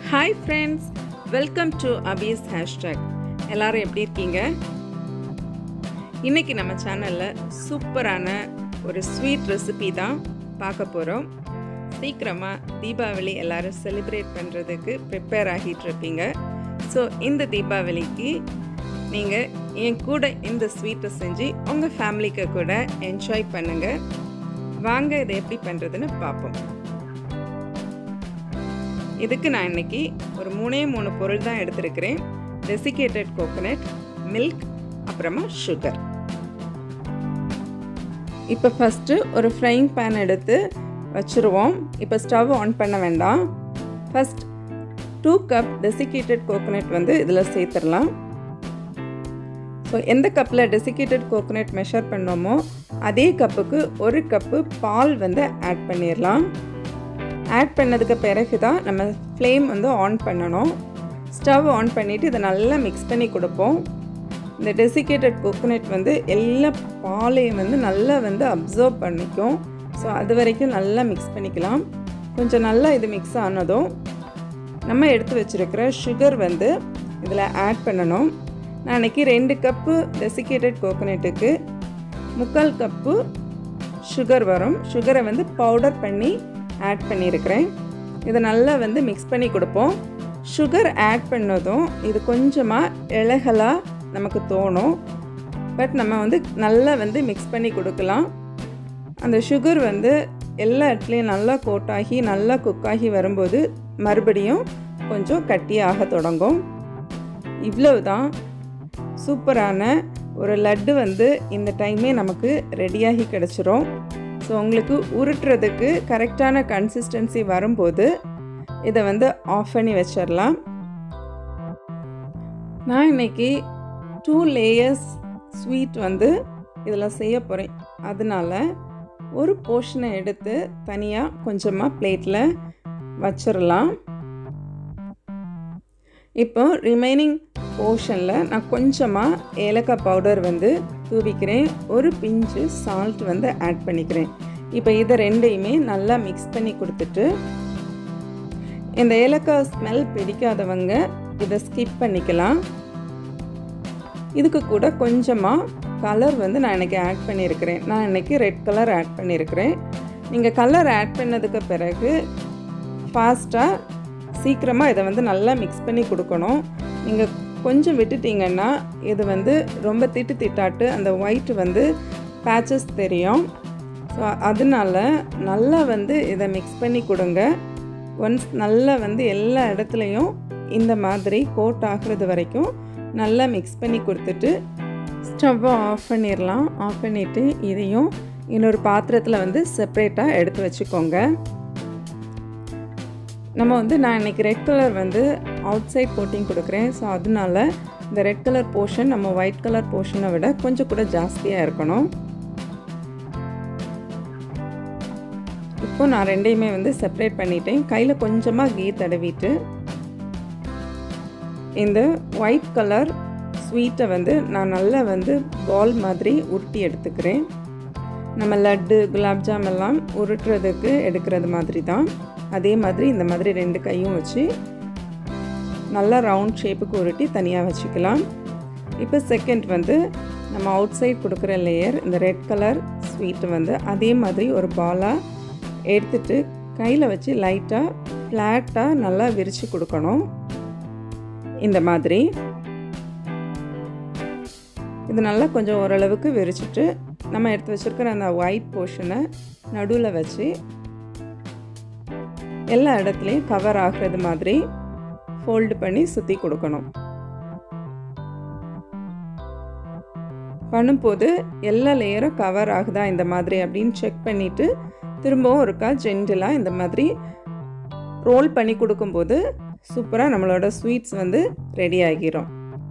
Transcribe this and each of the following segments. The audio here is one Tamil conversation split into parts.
ஹாய் ஃப்ரெண்ட்ஸ் வெல்கம் டு அபிஸ் ஹேஷ்டேக் எல்லாரும் எப்படி இருக்கீங்க இன்னைக்கு நம்ம சேனலில் சூப்பரான ஒரு ஸ்வீட் ரெசிபி தான் பார்க்க போகிறோம் சீக்கிரமாக தீபாவளி எல்லாரும் செலிப்ரேட் பண்ணுறதுக்கு ப்ரிப்பேர் ஆகிட்டு இருப்பீங்க ஸோ இந்த தீபாவளிக்கு நீங்கள் என் கூட இந்த ஸ்வீட்டை செஞ்சு உங்கள் ஃபேமிலிக்கு கூட என்ஜாய் பண்ணுங்கள் வாங்க இதை எப்படி பண்ணுறதுன்னு பார்ப்போம் இதுக்கு நான் இன்னைக்கு ஒரு மூணே மூணு பொருள் தான் எடுத்திருக்கிறேன் டெசிகேட்டட் கோகோனட் மில்க் அப்புறமா சுகர் இப்போ ஃபஸ்ட்டு ஒரு ஃப்ரைங் பேன் எடுத்து வச்சுருவோம் இப்போ ஸ்டவ் ஆன் பண்ண வேண்டாம் first two cup desiccated coconut வந்து இதில் சேர்த்துடலாம் ஸோ எந்த கப்பில் டெசிகேட்டட் கோகோனட் மெஷர் பண்ணோமோ அதே கப்புக்கு ஒரு கப்பு பால் வந்து ஆட் பண்ணிடலாம் ஆட் பண்ணதுக்கு பிறகு தான் நம்ம ஃப்ளேம் வந்து ஆன் பண்ணணும் ஸ்டவ் ஆன் பண்ணிவிட்டு இதை நல்லா மிக்ஸ் பண்ணி கொடுப்போம் இந்த டெசிகேட்டட் கோகோனட் வந்து எல்லா பாலையும் வந்து நல்லா வந்து அப்சர்வ் பண்ணிக்கும் ஸோ அது வரைக்கும் நல்லா மிக்ஸ் பண்ணிக்கலாம் கொஞ்சம் நல்லா இது மிக்ஸ் ஆனதும் நம்ம எடுத்து வச்சுருக்கிற சுகர் வந்து இதில் ஆட் பண்ணணும் நான் அன்றைக்கி ரெண்டு கப்பு டெசிகேட்டட் கோகோனட்டுக்கு முக்கால் கப்பு சுகர் வரும் சுகரை வந்து பவுடர் பண்ணி ஆட் பண்ணியிருக்கிறேன் இதை நல்லா வந்து மிக்ஸ் பண்ணி கொடுப்போம் சுகர் ஆட் பண்ணதும் இது கொஞ்சமாக இலகலாக நமக்கு தோணும் பட் நம்ம வந்து நல்லா வந்து மிக்ஸ் பண்ணி கொடுக்கலாம் அந்த சுகர் வந்து எல்லா இடத்துலையும் நல்லா கோட்டாகி நல்லா குக்காகி வரும்போது மறுபடியும் கொஞ்சம் கட்டியாக தொடங்கும் இவ்வளவு தான் சூப்பரான ஒரு லட்டு வந்து இந்த டைமே நமக்கு ரெடியாகி கிடச்சிரும் ஸோ உங்களுக்கு உருட்டுறதுக்கு கரெக்டான கன்சிஸ்டன்சி வரும்போது இதை வந்து ஆஃப் பண்ணி வச்சிடலாம் நான் இன்னைக்கு டூ லேயர்ஸ் ஸ்வீட் வந்து இதில் செய்ய போகிறேன் அதனால் ஒரு போர்ஷனை எடுத்து தனியாக கொஞ்சமாக பிளேட்டில் வச்சிடலாம் இப்போ ரிமைனிங் போர்ஷனில் நான் கொஞ்சமாக ஏலக்காய் பவுடர் வந்து தூவிக்கிறேன் ஒரு பிஞ்சு சால்ட் வந்து ஆட் பண்ணிக்கிறேன் இப்போ இதை ரெண்டையுமே நல்லா மிக்ஸ் பண்ணி கொடுத்துட்டு இந்த ஏலக்காய் ஸ்மெல் பிடிக்காதவங்க இதை ஸ்கிப் பண்ணிக்கலாம் இதுக்கு கூட கொஞ்சமாக கலர் வந்து நான் இன்றைக்கி ஆட் பண்ணியிருக்கிறேன் நான் இன்றைக்கி ரெட் கலர் ஆட் பண்ணியிருக்கிறேன் நீங்கள் கலர் ஆட் பண்ணதுக்கு பிறகு ஃபாஸ்ட்டாக சீக்கிரமாக இதை வந்து நல்லா மிக்ஸ் பண்ணி கொடுக்கணும் நீங்கள் கொஞ்சம் விட்டுட்டிங்கன்னா இது வந்து ரொம்ப திட்டு திட்டாட்டு அந்த ஒயிட் வந்து பேச்சஸ் தெரியும் ஸோ அதனால நல்லா வந்து இதை மிக்ஸ் பண்ணி கொடுங்க ஒன்ஸ் நல்லா வந்து எல்லா இடத்துலையும் இந்த மாதிரி கோட் ஆகிறது வரைக்கும் நல்லா மிக்ஸ் பண்ணி கொடுத்துட்டு ஸ்டவ்வை ஆஃப் பண்ணிடலாம் ஆஃப் பண்ணிவிட்டு இதையும் இன்னொரு பாத்திரத்தில் வந்து செப்ரேட்டாக எடுத்து வச்சுக்கோங்க நம்ம வந்து நான் இன்றைக்கி ரெட் கலர் வந்து அவுட் சைட் கோட்டிங் கொடுக்குறேன் ஸோ அதனால இந்த ரெட் கலர் போர்ஷன் நம்ம ஒயிட் கலர் போர்ஷனை விட கொஞ்சம் கூட ஜாஸ்தியாக இருக்கணும் இப்போ நான் ரெண்டையுமே வந்து செப்பரேட் பண்ணிட்டேன் கையில் கொஞ்சமாக கீ தடவிட்டு இந்த ஒயிட் கலர் ஸ்வீட்டை வந்து நான் நல்லா வந்து பால் மாதிரி உருட்டி எடுத்துக்கிறேன் நம்ம லட்டு குலாப்ஜாம் எல்லாம் உருட்டுறதுக்கு எடுக்கிறது மாதிரி தான் அதே மாதிரி இந்த மாதிரி ரெண்டு கையும் வச்சு நல்லா ரவுண்ட் ஷேப்புக்கு உருட்டி தனியாக வச்சுக்கலாம் இப்போ செகண்ட் வந்து நம்ம அவுட் சைட் கொடுக்குற லேயர் இந்த ரெட் கலர் ஸ்வீட்டு வந்து அதே மாதிரி ஒரு பாலாக எடுத்துட்டு கையில் வச்சு லைட்டாக ஃப்ளாட்டாக நல்லா விரித்து கொடுக்கணும் இந்த மாதிரி இது நல்லா கொஞ்சம் ஓரளவுக்கு விரிச்சிட்டு நம்ம எடுத்து வச்சுருக்கிற அந்த ஒயிட் போர்ஷனை நடுவில் வச்சு எல்லா இடத்துலையும் கவர் ஆகிறது மாதிரி ஃபோல்டு பண்ணி சுற்றி கொடுக்கணும் பண்ணும்போது எல்லா லேயரும் கவர் ஆகுதா இந்த மாதிரி அப்படின்னு செக் பண்ணிவிட்டு திரும்பவும் ஒருக்கா ஜென்டிலாக இந்த மாதிரி ரோல் பண்ணி கொடுக்கும்போது சூப்பராக நம்மளோட ஸ்வீட்ஸ் வந்து ரெடி ஆகிரும்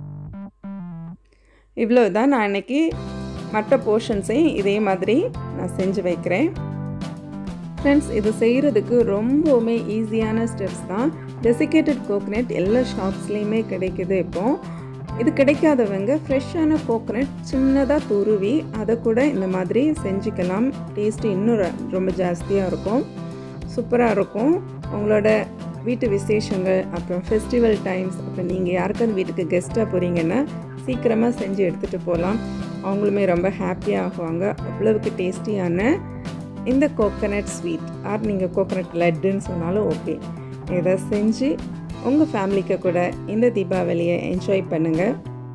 இவ்வளோ தான் நான் இன்றைக்கி மற்ற போர்ஷன்ஸையும் இதே மாதிரி நான் செஞ்சு வைக்கிறேன் ஃப்ரெண்ட்ஸ் இது செய்கிறதுக்கு ரொம்பவுமே ஈஸியான ஸ்டெப்ஸ் தான் டெசிகேட்டட் கோகனட் எல்லா ஷாப்ஸ்லேயுமே கிடைக்குது இப்போது இது கிடைக்காதவங்க ஃப்ரெஷ்ஷான கோகனட் சின்னதாக துருவி அதை கூட இந்த மாதிரி செஞ்சுக்கலாம் டேஸ்ட்டு இன்னும் ரொம்ப ஜாஸ்தியாக இருக்கும் சூப்பராக இருக்கும் உங்களோட வீட்டு விசேஷங்கள் அப்புறம் ஃபெஸ்டிவல் டைம்ஸ் அப்புறம் நீங்கள் யாருக்காவது வீட்டுக்கு கெஸ்ட்டாக போகிறீங்கன்னா சீக்கிரமாக செஞ்சு எடுத்துகிட்டு போகலாம் அவங்களுமே ரொம்ப ஹாப்பியாக ஆகுவாங்க அவ்வளவுக்கு டேஸ்டியான இந்த கோகனட் ஸ்வீட் ஆர் நீங்கள் கோகனட் லட்டுன்னு சொன்னாலும் ஓகே இதை செஞ்சு உங்கள் ஃபேமிலிக்கு கூட இந்த தீபாவளியை என்ஜாய் பண்ணுங்கள்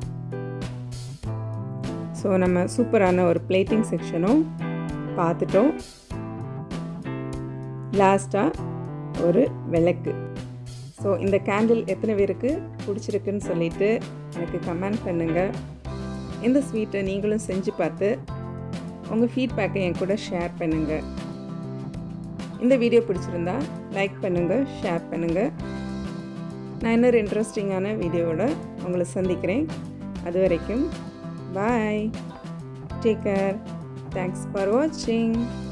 ஸோ நம்ம சூப்பரான ஒரு பிளேட்டிங் செக்ஷனும் பார்த்துட்டோம் லாஸ்ட்டாக ஒரு விளக்கு ஸோ இந்த கேண்டில் எத்தனை பேருக்கு பிடிச்சிருக்குன்னு சொல்லிட்டு எனக்கு கமெண்ட் பண்ணுங்கள் இந்த ஸ்வீட்டை நீங்களும் செஞ்சு பார்த்து உங்கள் ஃபீட்பேக்கை என் கூட ஷேர் பண்ணுங்கள் இந்த வீடியோ பிடிச்சிருந்தா லைக் பண்ணுங்கள் ஷேர் பண்ணுங்கள் நான் இன்னொரு இன்ட்ரெஸ்டிங்கான வீடியோவோட உங்களை சந்திக்கிறேன் அது வரைக்கும் bye take care thanks for வாட்சிங்